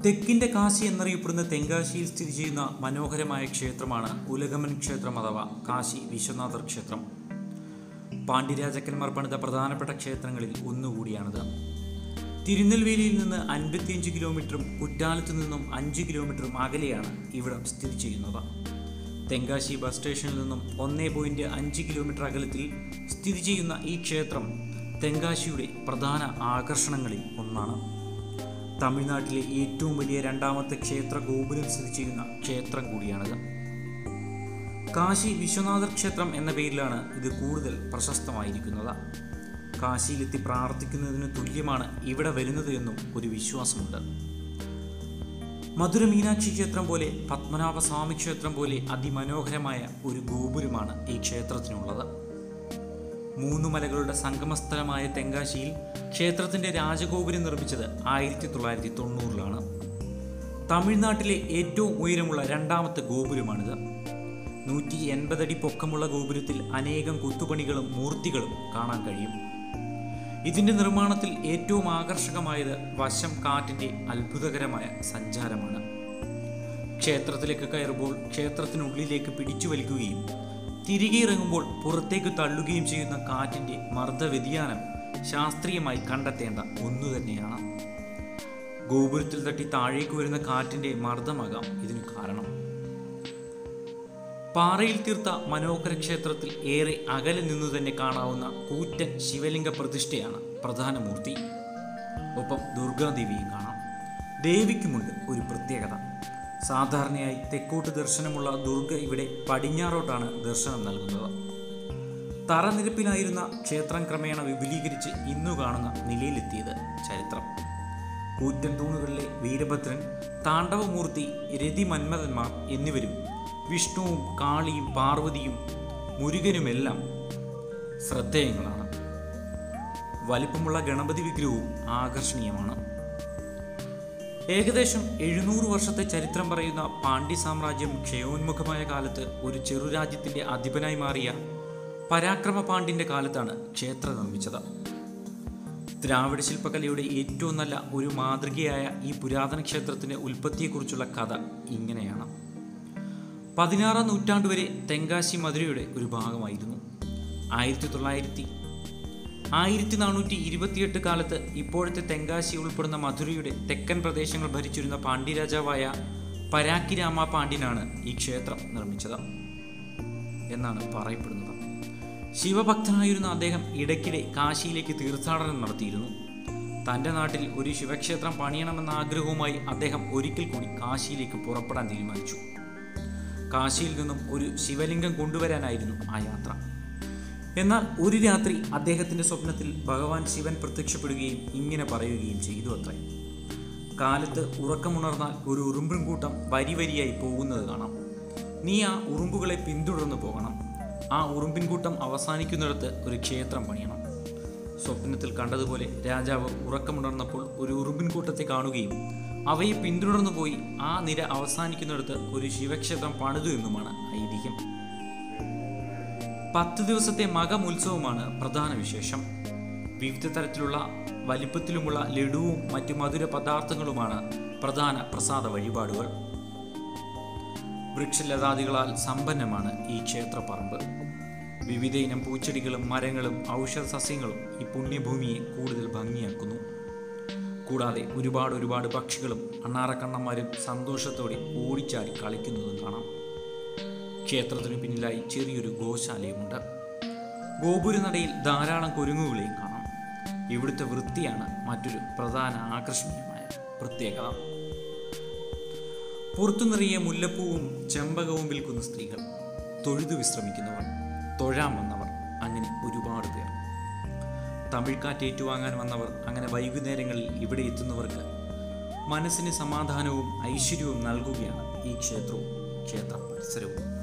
തെക്കിൻ്റെ കാശി എന്നറിയപ്പെടുന്ന തെങ്കാശിയിൽ സ്ഥിതി ചെയ്യുന്ന മനോഹരമായ ക്ഷേത്രമാണ് ഉലഗമൻ ക്ഷേത്രം അഥവാ കാശി വിശ്വനാഥർ ക്ഷേത്രം പാണ്ഡ്യരാജാക്കന്മാർ പണിത പ്രധാനപ്പെട്ട ക്ഷേത്രങ്ങളിൽ ഒന്നുകൂടിയാണിത് തിരുനെൽവേലിയിൽ നിന്ന് അൻപത്തിയഞ്ച് കിലോമീറ്ററും കുറ്റാലത്ത് നിന്നും അഞ്ച് കിലോമീറ്ററും അകലെയാണ് ഇവിടം സ്ഥിതി ചെയ്യുന്നത് തെങ്കാശി ബസ് സ്റ്റേഷനിൽ നിന്നും ഒന്നേ പോയിൻറ്റ് അഞ്ച് കിലോമീറ്റർ അകലത്തിൽ സ്ഥിതി ചെയ്യുന്ന ഈ ക്ഷേത്രം തെങ്കാശിയുടെ പ്രധാന ആകർഷണങ്ങളിൽ ഒന്നാണ് തമിഴ്നാട്ടിലെ ഏറ്റവും വലിയ രണ്ടാമത്തെ ക്ഷേത്ര ഗോപുരം സ്ഥിതി ചെയ്യുന്ന ക്ഷേത്രം കൂടിയാണിത് കാശി വിശ്വനാഥർ ക്ഷേത്രം എന്ന പേരിലാണ് ഇത് കൂടുതൽ പ്രശസ്തമായിരിക്കുന്നത് കാശിയിലെത്തി പ്രാർത്ഥിക്കുന്നതിന് തുല്യമാണ് ഇവിടെ വരുന്നത് എന്നും ഒരു വിശ്വാസമുണ്ട് മധുര മീനാക്ഷി ക്ഷേത്രം പോലെ പത്മനാഭസ്വാമി ക്ഷേത്രം പോലെ അതിമനോഹരമായ ഒരു ഗോപുരമാണ് ഈ ക്ഷേത്രത്തിനുള്ളത് മൂന്ന് മലകളുടെ സംഗമസ്ഥലമായ തെങ്കാശിയിൽ ക്ഷേത്രത്തിന്റെ രാജഗോപുരം നിർമ്മിച്ചത് ആയിരത്തി തൊള്ളായിരത്തി തൊണ്ണൂറിലാണ് തമിഴ്നാട്ടിലെ ഏറ്റവും ഉയരമുള്ള രണ്ടാമത്തെ ഗോപുരമാണിത് നൂറ്റി എൺപതടി പൊക്കമുള്ള ഗോപുരത്തിൽ അനേകം കൊത്തുപണികളും മൂർത്തികളും കാണാൻ കഴിയും ഇതിന്റെ നിർമ്മാണത്തിൽ ഏറ്റവും ആകർഷകമായത് വശം കാറ്റിന്റെ അത്ഭുതകരമായ സഞ്ചാരമാണ് ക്ഷേത്രത്തിലേക്ക് കയറുമ്പോൾ ക്ഷേത്രത്തിനുള്ളിലേക്ക് പിടിച്ചു വലിക്കുകയും തിരികെ ഇറങ്ങുമ്പോൾ പുറത്തേക്ക് തള്ളുകയും ചെയ്യുന്ന കാറ്റിന്റെ മർദ്ദ വ്യതിയാനം ശാസ്ത്രീയമായി കണ്ടെത്തേണ്ട ഒന്നു തന്നെയാണ് ഗോപുരത്തിൽ തട്ടി താഴേക്ക് വരുന്ന കാറ്റിന്റെ മർദ്ദമാകാം ഇതിന് കാരണം പാറയിൽ തീർത്ത മനോഹര ക്ഷേത്രത്തിൽ ഏറെ അകലെ നിന്നു തന്നെ കാണാവുന്ന കൂറ്റൻ ശിവലിംഗ പ്രതിഷ്ഠയാണ് പ്രധാന മൂർത്തി ഒപ്പം ദുർഗാദേവിയും കാണാം ദേവിക്കുമുണ്ട് ഒരു പ്രത്യേകത സാധാരണയായി തെക്കോട്ട് ദർശനമുള്ള ദുർഗ ഇവിടെ പടിഞ്ഞാറോട്ടാണ് ദർശനം നൽകുന്നത് തറനിരപ്പിലായിരുന്ന ക്ഷേത്രം ക്രമേണ വിപുലീകരിച്ച് ഇന്നു കാണുന്ന നിലയിലെത്തിയത് ചരിത്രം കൂറ്റൻ തൂണുകളിലെ വീരഭദ്രൻ താണ്ഡവമൂർത്തി രതി മന്മഥന്മാർ എന്നിവരും വിഷ്ണുവും കാളിയും പാർവതിയും മുരുകനുമെല്ലാം ശ്രദ്ധേയങ്ങളാണ് വലിപ്പമുള്ള ഗണപതി വിഗ്രഹവും ആകർഷണീയമാണ് ഏകദേശം എഴുന്നൂറ് വർഷത്തെ ചരിത്രം പറയുന്ന പാണ്ഡ്യ സാമ്രാജ്യം ക്ഷയോന്മുഖമായ കാലത്ത് ഒരു ചെറുരാജ്യത്തിന്റെ അധിപനായി മാറിയ പരാക്രമ പാണ്ഡ്യന്റെ കാലത്താണ് ക്ഷേത്രം നിർമ്മിച്ചത് ദ്രാവിഡ ശില്പകലയുടെ ഏറ്റവും നല്ല ഒരു മാതൃകയായ ഈ പുരാതന ക്ഷേത്രത്തിന്റെ ഉൽപ്പത്തിയെക്കുറിച്ചുള്ള കഥ ഇങ്ങനെയാണ് പതിനാറാം നൂറ്റാണ്ട് വരെ തെങ്കാശി മധുരയുടെ ഒരു ഭാഗമായിരുന്നു ആയിരത്തി തൊള്ളായിരത്തി ആയിരത്തി നാനൂറ്റി ഇരുപത്തിയെട്ട് കാലത്ത് ഇപ്പോഴത്തെ തെങ്കാശി ഉൾപ്പെടുന്ന മധുരയുടെ തെക്കൻ പ്രദേശങ്ങൾ ഭരിച്ചിരുന്ന പാണ്ഡ്യരാജാവായ പരാക്കിരാമ പാണ്ഡ്യനാണ് ഈ ക്ഷേത്രം നിർമ്മിച്ചത് എന്നാണ് പറയപ്പെടുന്നത് ശിവഭക്തനായിരുന്ന അദ്ദേഹം ഇടയ്ക്കിടെ കാശിയിലേക്ക് തീർത്ഥാടനം നടത്തിയിരുന്നു തൻ്റെ നാട്ടിൽ ഒരു ശിവക്ഷേത്രം പണിയണമെന്ന ആഗ്രഹവുമായി അദ്ദേഹം ഒരിക്കൽ കൂടി കാശിയിലേക്ക് പുറപ്പെടാൻ തീരുമാനിച്ചു കാശിയിൽ നിന്നും ഒരു ശിവലിംഗം കൊണ്ടുവരാനായിരുന്നു ആ യാത്ര എന്നാൽ ഒരു രാത്രി അദ്ദേഹത്തിന്റെ സ്വപ്നത്തിൽ ഭഗവാൻ ശിവൻ പ്രത്യക്ഷപ്പെടുകയും ഇങ്ങനെ പറയുകയും ചെയ്തു അത്രേ കാലത്ത് ഉറക്കമുണർന്നാൽ ഒരു ഉറുമ്പിൻ കൂട്ടം വരി വരിയായി പോകുന്നത് കാണാം നീ ആ ഉറുമ്പുകളെ പിന്തുടർന്നു പോകണം ആ ഉറുമ്പിൻ കൂട്ടം അവസാനിക്കുന്നിടത്ത് ഒരു ക്ഷേത്രം പണിയണം സ്വപ്നത്തിൽ കണ്ടതുപോലെ രാജാവ് ഉറക്കമുണർന്നപ്പോൾ ഒരു ഉറുമ്പിൻ കൂട്ടത്തെ കാണുകയും അവയെ പിന്തുടർന്നു പോയി ആ നിര അവസാനിക്കുന്നിടത്ത് ഒരു ശിവക്ഷേത്രം പണിതു എന്നുമാണ് ഐതിഹ്യം പത്ത് ദിവസത്തെ മകം ഉത്സവമാണ് പ്രധാന വിശേഷം വിവിധ തരത്തിലുള്ള വലിപ്പത്തിലുമുള്ള ലഡുവും മറ്റു മധുര പദാർത്ഥങ്ങളുമാണ് പ്രധാന പ്രസാദ വഴിപാടുകൾ വൃക്ഷലതാദികളാൽ സമ്പന്നമാണ് ഈ ക്ഷേത്രപ്പറമ്പ് വിവിധ ഇനം പൂച്ചെടികളും മരങ്ങളും ഔഷധ സസ്യങ്ങളും ഈ പുണ്യഭൂമിയെ കൂടുതൽ ഭംഗിയാക്കുന്നു കൂടാതെ ഒരുപാട് ഒരുപാട് പക്ഷികളും അണ്ണാറക്കണ്ണന്മാരും സന്തോഷത്തോടെ ഓടിച്ചാടി കളിക്കുന്നതും കാണാം ക്ഷേത്രത്തിനു പിന്നിലായി ചെറിയൊരു ഗോശാലയുമുണ്ട് ഗോപുരനടയിൽ ധാരാളം കുരുങ്ങുകളെയും കാണാം ഇവിടുത്തെ വൃത്തിയാണ് മറ്റൊരു പ്രധാന ആകർഷണീയമായ പ്രത്യേകത പുറത്തു നിറയെ മുല്ലപ്പൂവും ചെമ്പകവും വിൽക്കുന്ന സ്ത്രീകൾ തൊഴുതു വിശ്രമിക്കുന്നവർ തൊഴാൻ വന്നവർ അങ്ങനെ ഒരുപാട് പേർ തമിഴ് കാറ്റ് ഏറ്റുവാങ്ങാൻ വന്നവർ അങ്ങനെ വൈകുന്നേരങ്ങളിൽ ഇവിടെ എത്തുന്നവർക്ക് മനസ്സിന് സമാധാനവും ഐശ്വര്യവും നൽകുകയാണ് ഈ ക്ഷേത്രവും ക്ഷേത്ര പരിസരവും